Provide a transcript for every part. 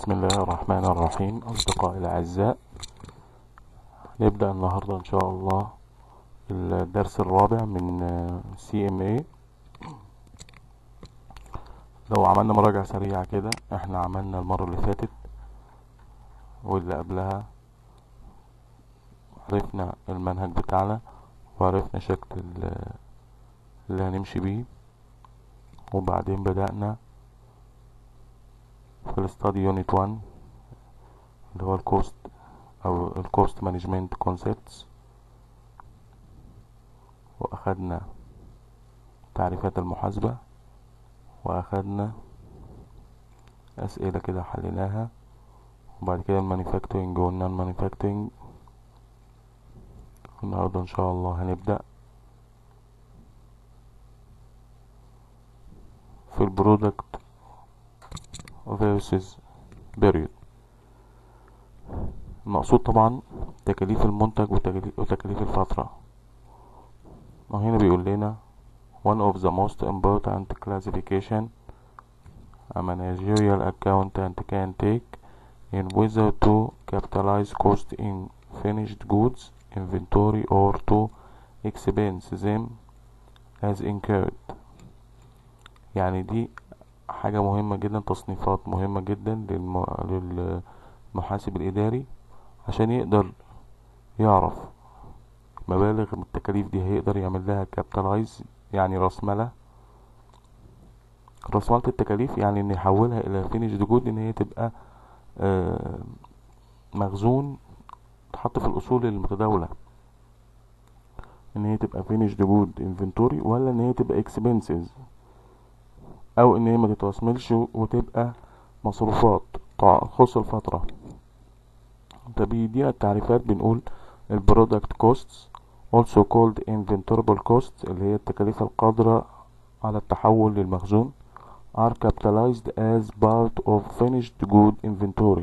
بسم الله الرحمن الرحيم أصدقائي الأعزاء نبدأ النهاردة إن شاء الله الدرس الرابع من CMA لو عملنا مراجعة سريعة كده احنا عملنا المرة اللي فاتت واللي قبلها عرفنا المنهج بتاعنا وعرفنا شكل ال- اللي هنمشي بيه وبعدين بدأنا في الستادي يونت 1 اللي هو الكوست او الكوست مانجمنت كونسبتس واخدنا تعريفات المحاسبة واخدنا اسئلة كده حليناها وبعد كده المانيفاكتورنج والنون مانيفاكتورنج النهاردة ان شاء الله هنبدأ في البرودكت versus period المقصود طبعا تكاليف المنتج وتكاليف, وتكاليف الفترة وهنا بيقول لنا one of the most important classification a managerial accountant can take in whether to capitalize cost in finished goods inventory or to expense them as incurred يعني دي حاجة مهمة جدا تصنيفات مهمة جدا للم... للمحاسب الإداري عشان يقدر يعرف مبالغ من التكاليف دي هيقدر يعمل لها كابيتالايز يعني رأسملة رأسملة التكاليف يعني ان يحولها الى فينيشد جود ان هي تبقى آه مخزون تحط في الاصول المتداولة ان هي تبقى فينيشد جود انفنتوري ولا ان هي تبقى اكسبنسز او ان هي ما تتوصملش وتبقى مصروفات تخص الفترة ده بيدينا التعريفات بنقول البرودكت كوستس also called inventorable costs اللي هي التكاليف القادرة على التحول للمخزون are capitalized as part of finished good inventory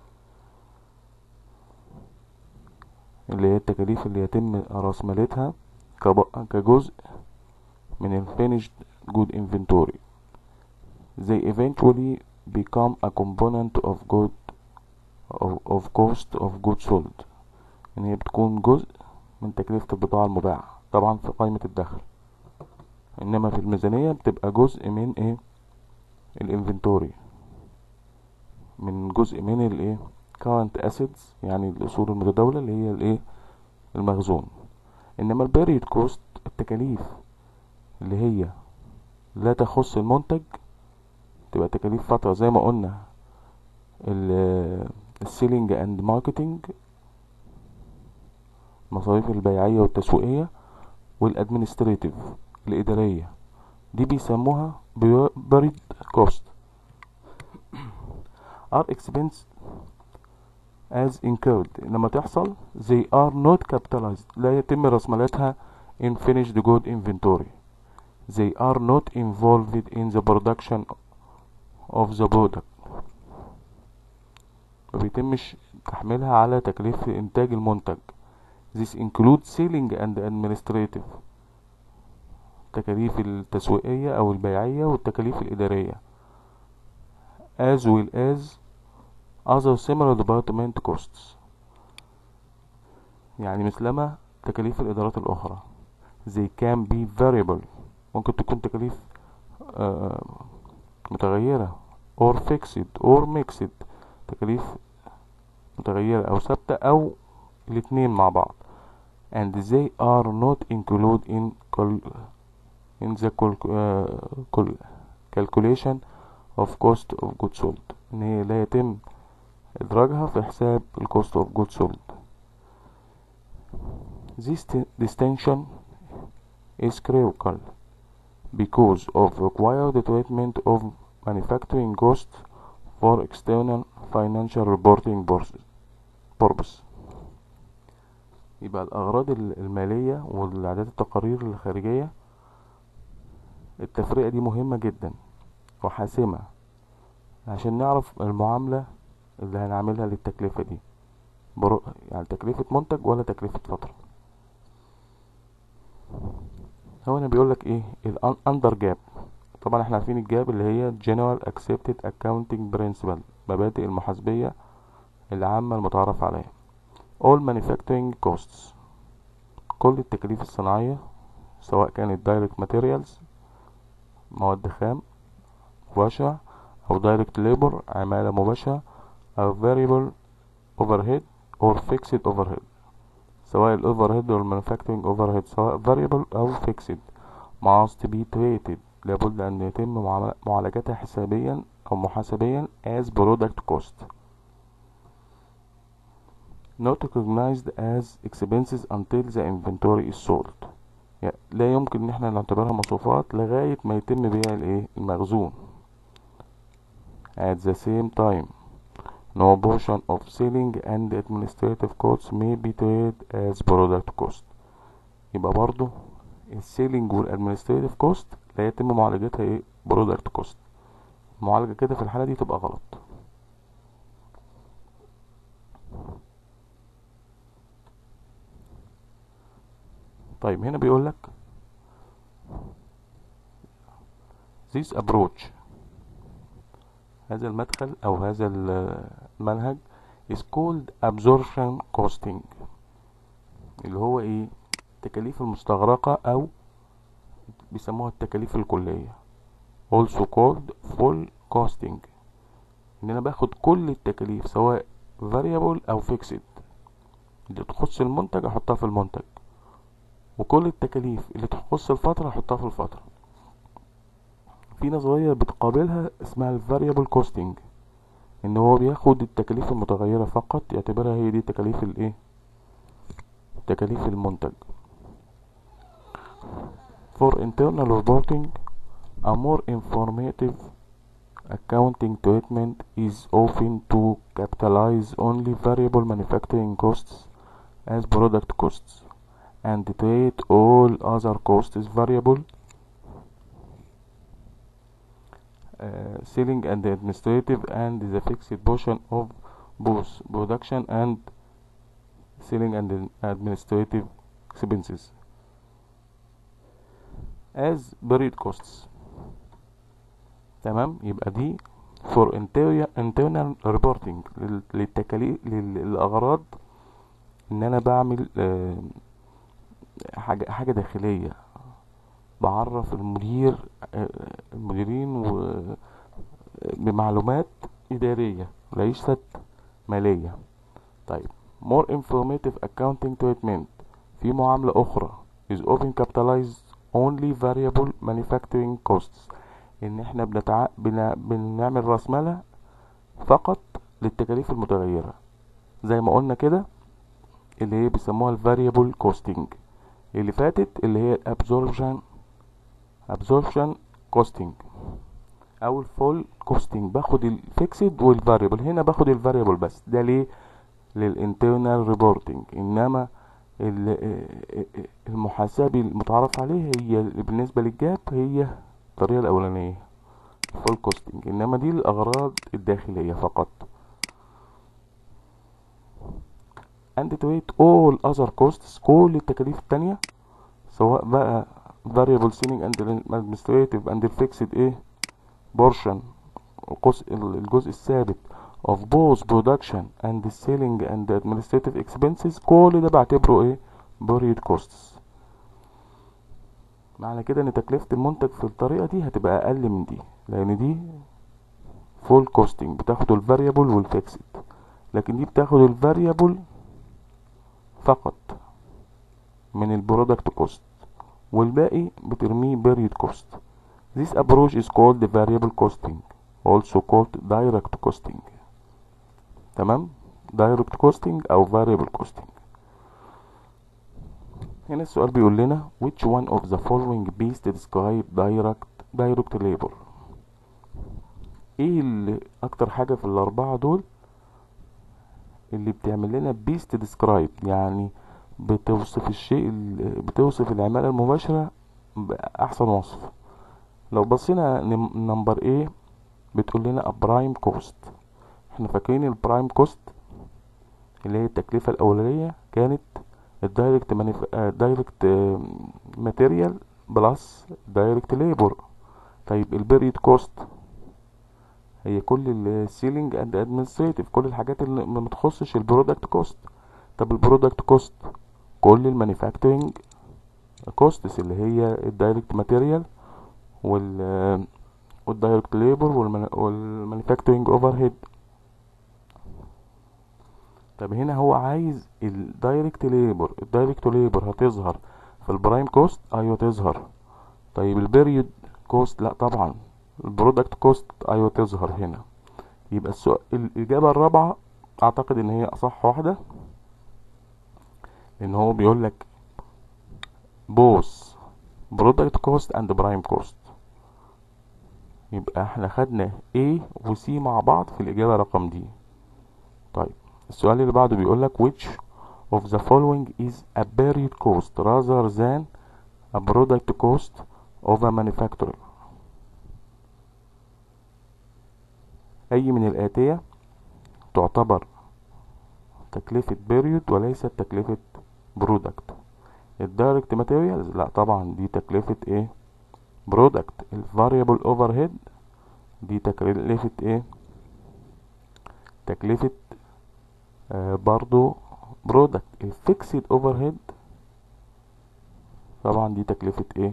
اللي هي التكاليف اللي يتم رأسمالتها كجزء من ال finished good inventory they eventually become a component of good of, of cost of goods sold ان هي بتكون جزء من تكلفة البضاعة المباعة طبعا في قائمة الدخل انما في الميزانية بتبقى جزء من ايه الانفنتوري من جزء من الايه current assets يعني الاصول المتداولة اللي هي الايه المخزون انما البيريد كوست التكاليف اللي هي لا تخص المنتج تبقى تكاليف فترة زي ما قلنا السيلينج اند ماركتنج المصاريف البيعية والتسويقية والادمنستريتيف الإدارية دي بيسموها بريد كوست are expense as incurred لما تحصل they are not capitalized لا يتم رسملتها in finished good inventory they are not involved in the production of the product ما بيتمش تحميلها على تكلفة إنتاج المنتج This includes selling and administrative التكاليف التسويقية أو البيعية والتكاليف الإدارية as well as other similar department costs يعني مثلما تكاليف الإدارات الأخرى they can be variable ممكن تكون تكاليف آه متغيرة or fixed or mixed تكاليف متغيرة أو ثابتة أو الاتنين مع بعض and they are not included in in the calculation of cost of goods sold ان هي لا يتم ادراجها في حساب ال cost of goods sold this distinction is critical because of required treatment of manufacturing costs for external financial reporting purpose يبقى الأغراض المالية والإعداد التقارير الخارجية التفرقة دي مهمة جدا وحاسمة عشان نعرف المعاملة اللي هنعملها للتكلفة دي برو... يعني تكلفة منتج ولا تكلفة فترة هو هنا بيقولك ايه الاندر جاب طبعا احنا عارفين الجاب اللي هي General Accepted Accounting Principle مبادئ المحاسبية العامة المتعارف عليها all manufacturing costs كل التكاليف الصناعية سواء كانت direct materials مواد خام مباشرة أو direct labor عمالة مباشرة أو variable overhead or fixed overhead سواء ال overhead أو ال manufacturing overhead سواء variable أو fixed must be treated لابد أن يتم معامل- معالجتها حسابيا أو محاسبيا as product cost not recognized as expenses until the inventory is sold يعني لا يمكن ان احنا نعتبرها مصروفات لغاية ما يتم بيع الايه المخزون at the same time no portion of selling and administrative costs may be treated as product cost يبقى برضو السيلينج والادمنستريتيف كوست لا يتم معالجتها ايه برودكت كوست المعالجة كده في الحالة دي تبقى غلط طيب هنا بيقول لك this approach هذا المدخل او هذا المنهج is called absorption costing اللي هو ايه التكاليف المستغرقة او بيسموها التكاليف الكلية also called full costing ان انا باخد كل التكاليف سواء variable او fixed اللي تخص المنتج احطها في المنتج وكل التكاليف اللي تخص الفترة احطها في الفترة في نظرية بتقابلها اسمها ال variable costing ان هو بياخد التكاليف المتغيرة فقط يعتبرها هي دي تكاليف الايه تكاليف المنتج for internal reporting a more informative accounting treatment is often to capitalize only variable manufacturing costs as product costs and treat all other costs as variable uh, selling and administrative and the fixed portion of both production and selling and administrative expenses as buried costs تمام يبقى دي for interior internal reporting لل- للتكاليف لل- للأغراض إن أنا بعمل آه، حاجة حاجة داخلية بعرف المدير آه، المديرين و بمعلومات إدارية ليست مالية طيب more informative accounting treatment في معاملة أخرى is often capitalized only variable manufacturing costs إن إحنا بنتع... بن... بنعمل رأسمالة فقط للتكاليف المتغيرة زي ما قلنا كده اللي هي بيسموها ال variable costing اللي فاتت اللي هي ال absorption absorption costing او الفول كوستنج باخد الفيكسد والفاريبل هنا باخد الفاريبل بس ده ليه للانترنال ريبورتنج انما ال- المحاسبي المتعارف عليه هي بالنسبه للجاب هي الطريقه الاولانيه فول كوستنج انما دي الاغراض الداخليه فقط and treat all other costs كل التكاليف التانية سواء بقى variable selling and administrative and fixed ايه portion الجزء الجزء الثابت of both production and selling and administrative expenses كل ده بعتبره ايه buried costs معنى كده ان تكلفة المنتج في الطريقة دي هتبقى اقل من دي لان دي full costing بتاخد الفاريبل والفيكسد لكن دي بتاخد الفاريبل فقط من البرودكت كوست والباقي بترميه buried cost This approach is called variable costing also called direct costing تمام direct costing او variable costing هنا السؤال بيقول لنا which one of the following best describe direct direct labor ايه اللي اكتر حاجة في الاربعة دول اللي بتعمل لنا best describe يعني بتوصف الشيء ال- بتوصف العمالة المباشرة بأحسن وصف لو بصينا نمبر ايه بتقول لنا برايم كوست احنا فاكرين البرايم كوست اللي هي التكلفة الأولية كانت الدايركت دايركت ماتيريال بلس دايركت ليبر طيب البريد كوست هي كل السيلينج اند ادمنستريتيف كل الحاجات اللي ما تخصش البرودكت كوست طب البرودكت كوست كل المانيفاكتورنج كوستس اللي هي الدايركت ماتيريال وال والدايركت ليبر والمانيفاكتورنج اوفر هيد طب هنا هو عايز الدايركت ليبر الدايركت ليبر هتظهر في البرايم كوست ايوه تظهر طيب البيريود كوست لا طبعا البرودكت كوست ايوه تظهر هنا يبقى السؤال الاجابه الرابعه اعتقد ان هي اصح واحده لان هو بيقول لك بوث برودكت كوست اند برايم كوست يبقى احنا خدنا A و C مع بعض في الإجابة رقم دي طيب السؤال اللي بعده بيقول لك which of the following is a period cost rather than a product cost of a manufacturer أي من الآتية تعتبر تكلفة period وليست تكلفة product الدايركت ماتيريالز لا طبعا دي تكلفة ايه برودكت الفاريبل اوفر هيد دي تكلفة ايه تكلفة آه برضو برودكت الفيكسد اوفر هيد طبعا دي تكلفة ايه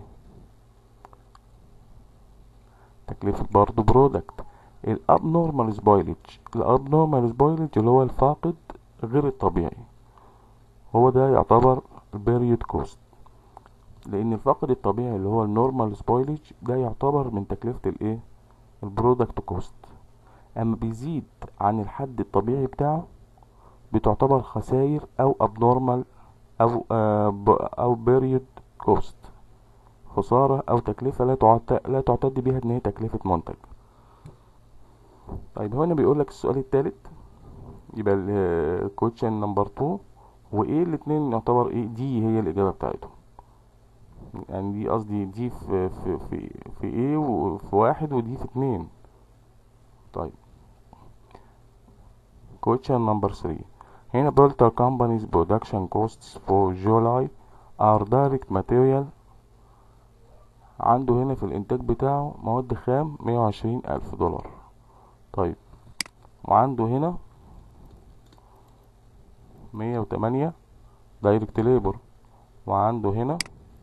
تكلفة برضو برودكت الابنورمال سبويلج الابنورمال سبويلج اللي هو الفاقد غير الطبيعي هو ده يعتبر البيريود كوست لان الفقد الطبيعي اللي هو النورمال سبويلج ده يعتبر من تكلفة الايه البرودكت كوست اما بيزيد عن الحد الطبيعي بتاعه بتعتبر خسائر او ابنورمال او آه او بيريود كوست خسارة او تكلفة لا تعتد لا تعتد بيها ان هي تكلفة منتج طيب هنا بيقول لك السؤال الثالث يبقى الكوتشن نمبر 2 وايه الاتنين يعتبر ايه دي هي الاجابه بتاعتهم يعني دي قصدي دي في في في في ايه وفي واحد ودي في اتنين طيب question number 3 هنا Belter company's production costs for July are direct material عنده هنا في الانتاج بتاعه مواد خام مية وعشرين الف دولار طيب وعنده هنا مية وتمانية دايركت ليبر وعنده هنا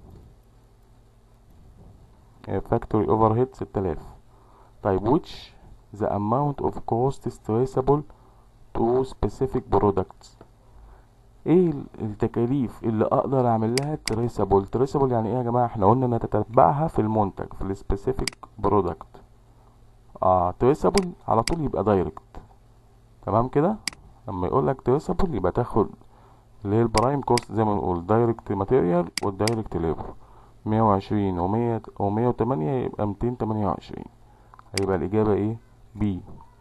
فاكتوري اوفر هيد ستة آلاف طيب which the amount of cost is traceable to specific products ايه التكاليف اللي اقدر اعمل لها تريسابل تريسابل يعني ايه يا جماعه احنا قلنا انها تتبعها في المنتج في السبيسيفيك برودكت اه تريسابل على طول يبقى دايركت تمام كده لما يقول لك تريسابل يبقى تاخد اللي هي البرايم كوست زي ما بنقول دايركت ماتيريال والدايركت ليبر مية وعشرين ومية ومية وتمانية يبقى ميتين تمانية وعشرين هيبقى الإجابة ايه بي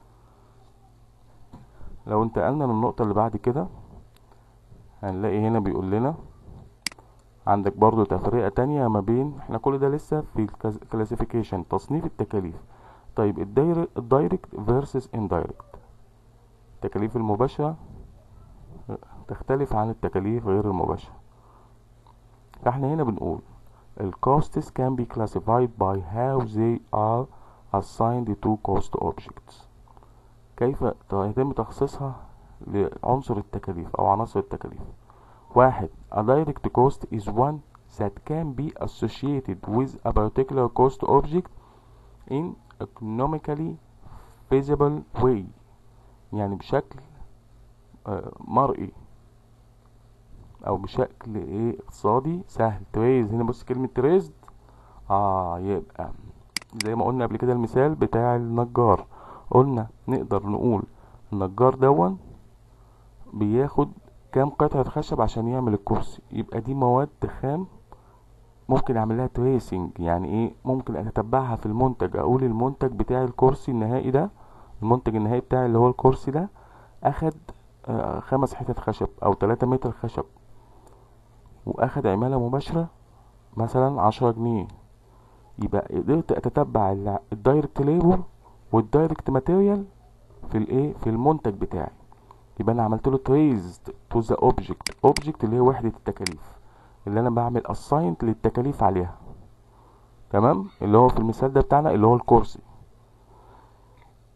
لو انتقلنا للنقطة اللي بعد كده هنلاقي هنا بيقول لنا عندك برضو تفرقة تانية ما بين احنا كل ده لسه في الكلاسيفيكيشن تصنيف التكاليف طيب الدايركت versus indirect التكاليف المباشرة تختلف عن التكاليف غير المباشرة فاحنا هنا بنقول ال costs can be classified by how they are assigned to cost objects كيف يتم تخصيصها لعنصر التكاليف او عناصر التكاليف واحد a direct cost is one that can be associated with a particular cost object in economically feasible way يعني بشكل مرئي او بشكل ايه اقتصادي سهل تريز هنا بص كلمة تريزد اه يبقى زي ما قلنا قبل كده المثال بتاع النجار قلنا نقدر نقول النجار دون بياخد كام قطعة خشب عشان يعمل الكرسي يبقى دي مواد خام ممكن اعمل لها تريسنج يعني ايه ممكن اتتبعها في المنتج اقول المنتج بتاع الكرسي النهائي ده المنتج النهائي بتاعي اللي هو الكرسي ده اخد آه خمس حتت خشب او تلاتة متر خشب واخد عمالة مباشرة مثلا عشرة جنيه يبقى قدرت اتتبع الدايركت ليبر والدايركت ماتيريال في الايه في المنتج بتاعي يبقى انا عملت له تريز تو ذا اوبجكت اوبجكت اللي هي وحدة التكاليف اللي انا بعمل اساينت للتكاليف عليها تمام اللي هو في المثال ده بتاعنا اللي هو الكرسي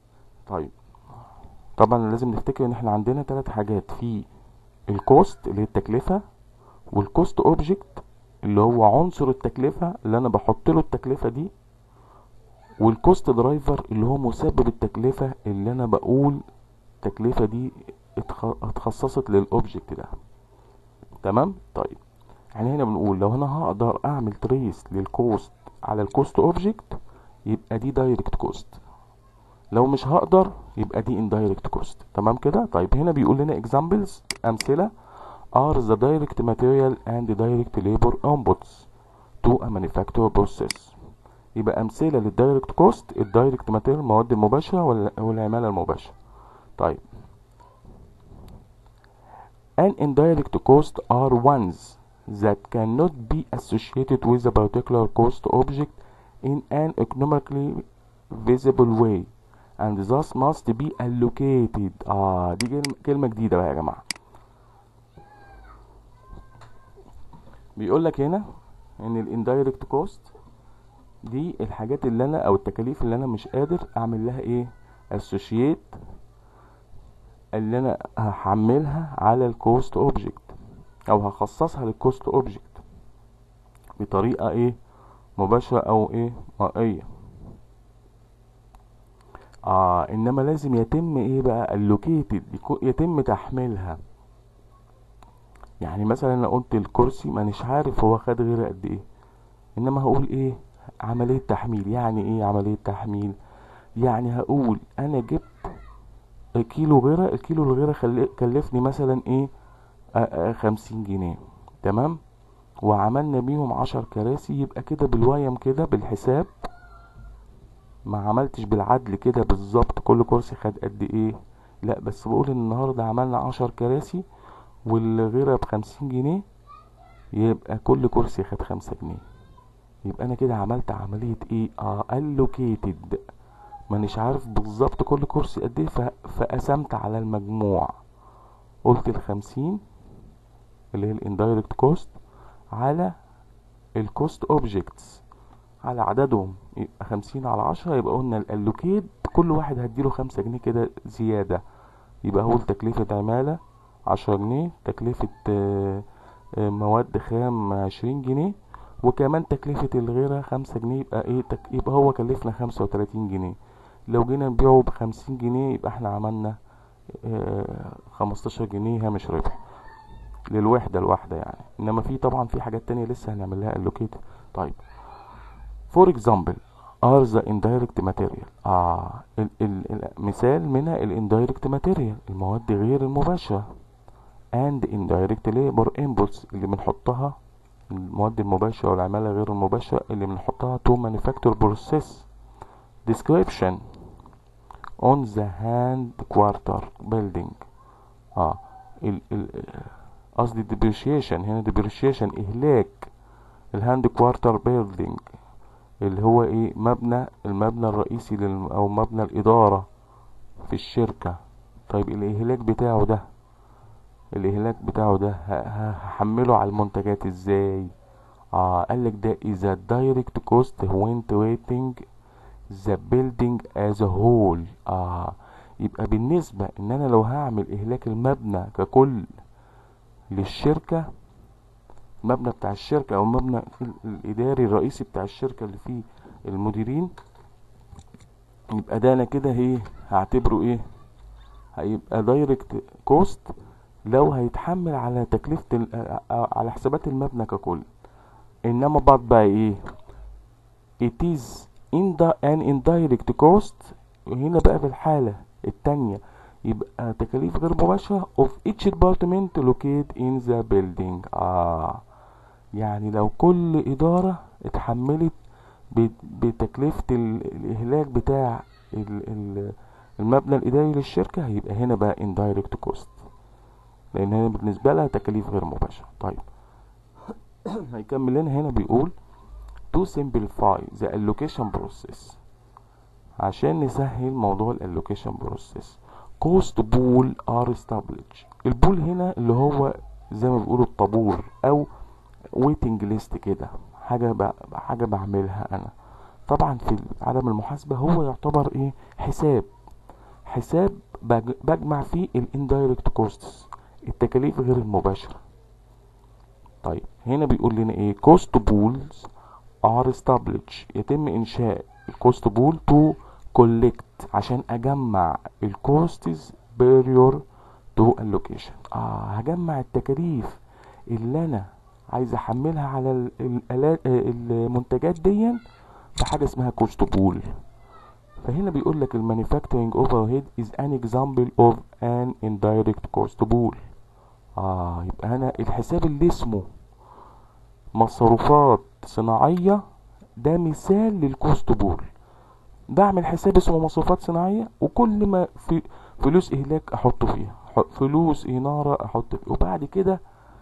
طيب طبعا لازم نفتكر ان احنا عندنا ثلاث حاجات في الكوست اللي هي التكلفة والكوست اوبجكت اللي هو عنصر التكلفة اللي انا بحط له التكلفة دي والكوست درايفر اللي هو مسبب التكلفة اللي انا بقول التكلفة دي اتخ- اتخصصت للاوبجكت ده تمام طيب يعني هنا بنقول لو انا هقدر اعمل تريس للكوست على الكوست اوبجكت يبقى دي دايركت كوست لو مش هقدر يبقى دي indirect كوست تمام كده طيب هنا بيقول لنا examples امثله are the direct material and direct labor inputs to a manufacturing process يبقى امثله للدايركت كوست الدايركت ماتيريال المواد المباشره وال- والعماله المباشره طيب an indirect cost are ones that cannot be associated with a particular cost object in an economically visible way and thus must be allocated اه دي كلمة, كلمة جديدة بقى يا جماعة بيقول لك هنا ان الاندايركت كوست دي الحاجات اللي انا او التكاليف اللي انا مش قادر اعمل لها ايه associate اللي انا هحملها على الكوست اوبجكت او هخصصها للكوست اوبجكت بطريقة ايه مباشرة او ايه مرئية اه انما لازم يتم ايه بقى allocated يكو- يتم تحميلها يعني مثلا انا قلت الكرسي مانيش عارف هو خد غيره قد ايه انما هقول ايه عملية تحميل يعني ايه عملية تحميل يعني هقول انا جبت كيلو غيره الكيلو الغيره خل- كلفني مثلا ايه آه، آه، خمسين جنيه تمام وعملنا بيهم عشر كراسي يبقى كده بالويم كده بالحساب ما عملتش بالعدل كده بالظبط كل كرسي خد قد ايه لا بس بقول ان النهارده عملنا عشر كراسي والغيره بخمسين جنيه يبقى كل كرسي خد خمسة جنيه يبقى انا كده عملت عملية ايه اه allocated مانيش عارف بالظبط كل كرسي قد ايه ف- فقسمت على المجموع قلت الخمسين اللي هي الاندايركت كوست على الكوست اوبجكتس على عددهم يبقى خمسين على عشرة يبقى قلنا الالوكيت كل واحد هديله خمسة جنيه كده زيادة يبقى هو تكلفة عمالة عشرة جنيه تكلفة آه، آه، مواد خام عشرين جنيه وكمان تكلفة الغيرة خمسة جنيه يبقى ايه تك... يبقى هو كلفنا خمسة وتلاتين جنيه لو جينا نبيعه بخمسين جنيه يبقى احنا عملنا خمستاشر جنيه هامش ربح للوحدة الواحدة يعني انما في طبعا في حاجات تانية لسه هنعمل لها allocate طيب for example are the indirect material اه ال ال مثال منها ال indirect material المواد غير المباشرة and indirect labor inputs اللي بنحطها المواد المباشرة والعمالة غير المباشرة اللي بنحطها to manufacture process description on the hand quarter building اه ال ال قصدي depreciation هنا depreciation إهلاك الهاند كوارتر بيلدينج اللي هو ايه مبنى المبنى الرئيسي لل او مبنى الإدارة في الشركة طيب الإهلاك بتاعه ده الإهلاك بتاعه ده ه- ه- هحمله على المنتجات ازاي اه قالك ده is a direct cost when treating the building as a whole اه يبقى بالنسبة ان انا لو هعمل اهلاك المبنى ككل للشركة المبنى بتاع الشركة او المبنى ال- الاداري الرئيسي بتاع الشركة اللي فيه المديرين يبقى ده انا كده ايه هعتبره ايه هيبقى دايركت كوست لو هيتحمل على تكلفة ال- آه، آه، على حسابات المبنى ككل انما بعد بقى ايه it is in the an indirect cost هنا بقى في الحالة التانية يبقى تكاليف غير مباشرة of each department located in the building آه يعني لو كل إدارة اتحملت ب- بتكلفة ال- الإهلاك بتاع ال- ال- المبنى الإداري للشركة هيبقى هنا بقى indirect cost لأن هنا بالنسبة لها تكاليف غير مباشرة طيب هيكمل لنا هنا بيقول to simplify the allocation process عشان نسهل موضوع الالوكيشن بروسيس cost pool are established البول هنا اللي هو زي ما بيقولوا الطابور او waiting list كده حاجة ب... حاجة بعملها انا طبعا في عالم المحاسبة هو يعتبر ايه حساب حساب بج- بجمع فيه الاندايركت كوستس التكاليف غير المباشرة طيب هنا بيقول لنا ايه cost pools are established يتم انشاء الكوست بول to collect عشان اجمع الكوستس period to allocation اه هجمع التكاليف اللي انا عايز احملها على ال- الآلات آه، المنتجات دي في حاجه اسمها كوست بول فهنا بيقول لك المانيفاكتشرنج اوفر هيد از ان اكزامبل اوف ان اندايركت كوست بول اه يبقى انا الحساب اللي اسمه مصروفات صناعيه ده مثال للكوست بول بعمل حساب اسمه مصروفات صناعيه وكل ما في فلوس اهلاك احطه فيها ح- فلوس اناره احط فيها وبعد كده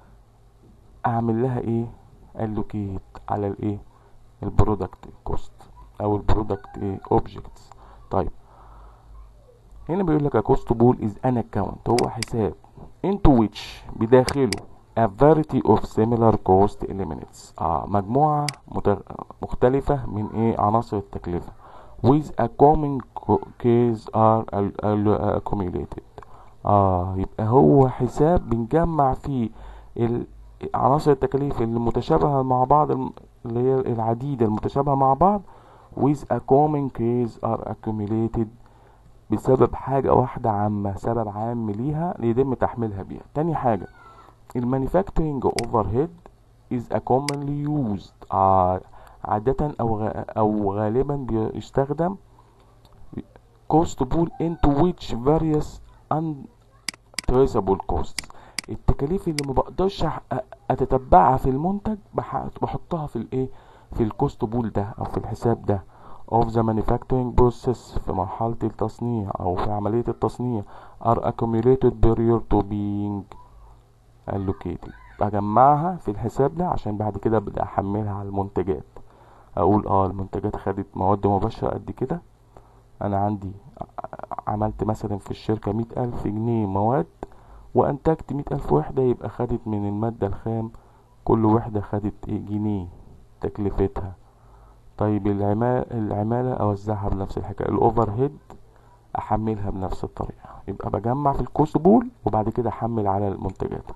اعمل لها ايه الوكيت على الايه البرودكت كوست او البرودكت ايه اوبجكتس طيب هنا بيقول لك كوست بول از ان اكونت هو حساب into which بداخله a variety of similar cost elements اه مجموعة متغ... مختلفة من ايه عناصر التكلفة with a common co- case are al- al- accumulated اه يبقى هو حساب بنجمع فيه ال- عناصر التكاليف المتشابهة مع بعض الم- اللي هي العديدة المتشابهة مع بعض with a common case are accumulated بسبب حاجة واحدة عامة سبب عام ليها يتم تحميلها بيها تاني حاجة المانيفاكتورينج اوفر هيد is a commonly used آه عادة أو غ... أو غالبا بيستخدم cost pool into which various untraceable costs التكاليف اللي ما بقدرش أح- اتتبعها في المنتج بح- بحطها في الايه في الكوست بول ده او في الحساب ده of the manufacturing process في مرحلة التصنيع او في عملية التصنيع are accumulated prior to being allocated بجمعها في الحساب ده عشان بعد كده ابدا احملها على المنتجات اقول اه المنتجات خدت مواد مباشرة قد كده انا عندي ع- عملت مثلا في الشركة مية الف جنيه مواد وانتجت مية الف وحدة يبقى خدت من المادة الخام كل وحدة خدت ايه جنيه تكلفتها طيب العمالة العمالة اوزعها بنفس الحكاية الاوفر هيد احملها بنفس الطريقة يبقى بجمع في الكوست بول وبعد كده احمل على المنتجات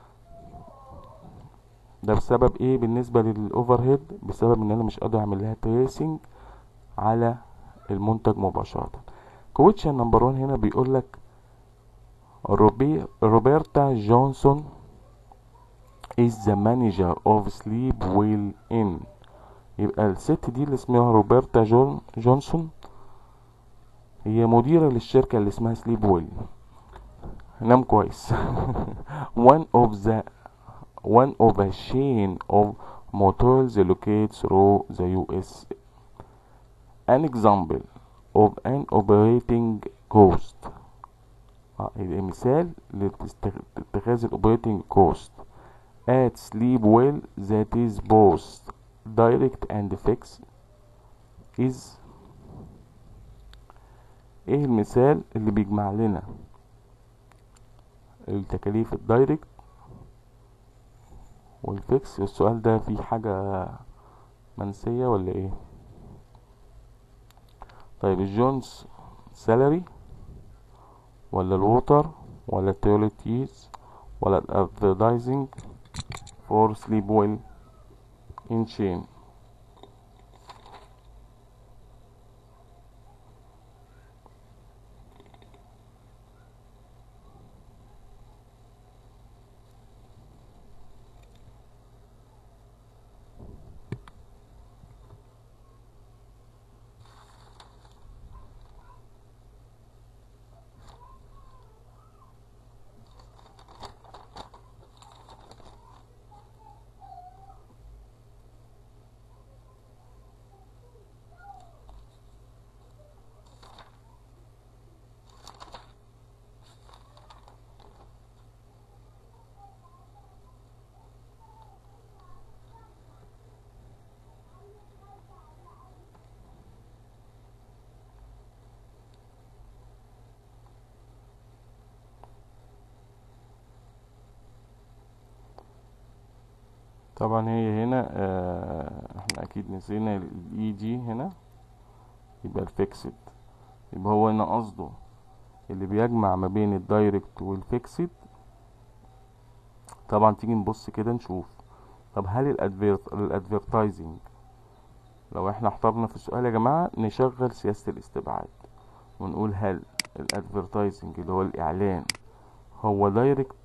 ده بسبب ايه بالنسبة للاوفر هيد بسبب ان انا مش قادر اعمل لها تريسنج على المنتج مباشرة كويتشن نمبر 1 هنا بيقول لك روبي روبرتا جونسون is the manager of sleep well in يبقى الست دي اللي اسمها روبرتا جون جونسون هي مديرة للشركة اللي اسمها سليب ويل نام كويس one of the one of a chain of motels located through the US an example of an operating cost آه، يبقى مثال لاتخاذ الاوبريتنج كوست at sleep well that is both direct and fixed is ايه المثال اللي بيجمع لنا التكاليف الدايركت والفيكس السؤال ده فيه حاجة منسية ولا ايه طيب الجونز سالري ولا الووتر ولا التويليتيز ولا الادفرتايزنج فور سليب ويل ان شين طبعا هي هنا آه احنا اكيد نسينا الاي دي هنا يبقى الفيكسد يبقى هو هنا قصده اللي بيجمع ما بين الدايركت والفيكسد طبعا تيجي نبص كده نشوف طب هل الادفيرتايزنج لو احنا احترنا في السؤال يا جماعة نشغل سياسة الاستبعاد ونقول هل الادفيرتايزنج اللي هو الاعلان هو دايركت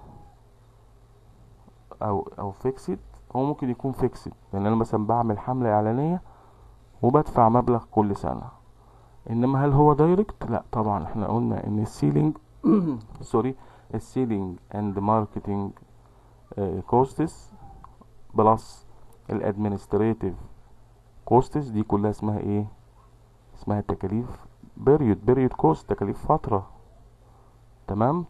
او او فيكسد هو ممكن يكون فيكسد لان انا مثلا بعمل حملة اعلانية وبدفع مبلغ كل سنة انما هل هو دايركت لا طبعا احنا قلنا ان السيلينج سوري السيلينج اند ماركتنج كوستس بلس الادمنستريتيف كوستس دي كلها اسمها ايه اسمها تكاليف بيريود بيريود كوست تكاليف فترة تمام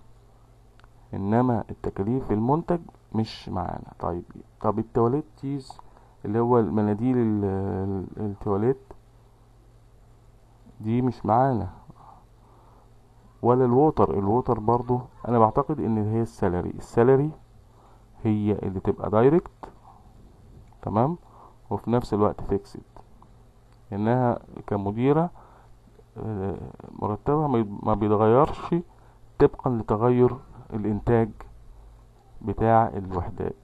انما التكاليف المنتج مش معانا طيب طب التواليت تيز اللي هو المناديل ال- ال- التواليت دي مش معانا ولا الووتر الووتر برضو انا بعتقد ان هي السالري السالري هي اللي تبقى دايركت تمام وفي نفس الوقت فيكسد انها كمديرة آه، مرتبها ما يت- ما بيتغيرش طبقا لتغير الانتاج بتاع الوحدات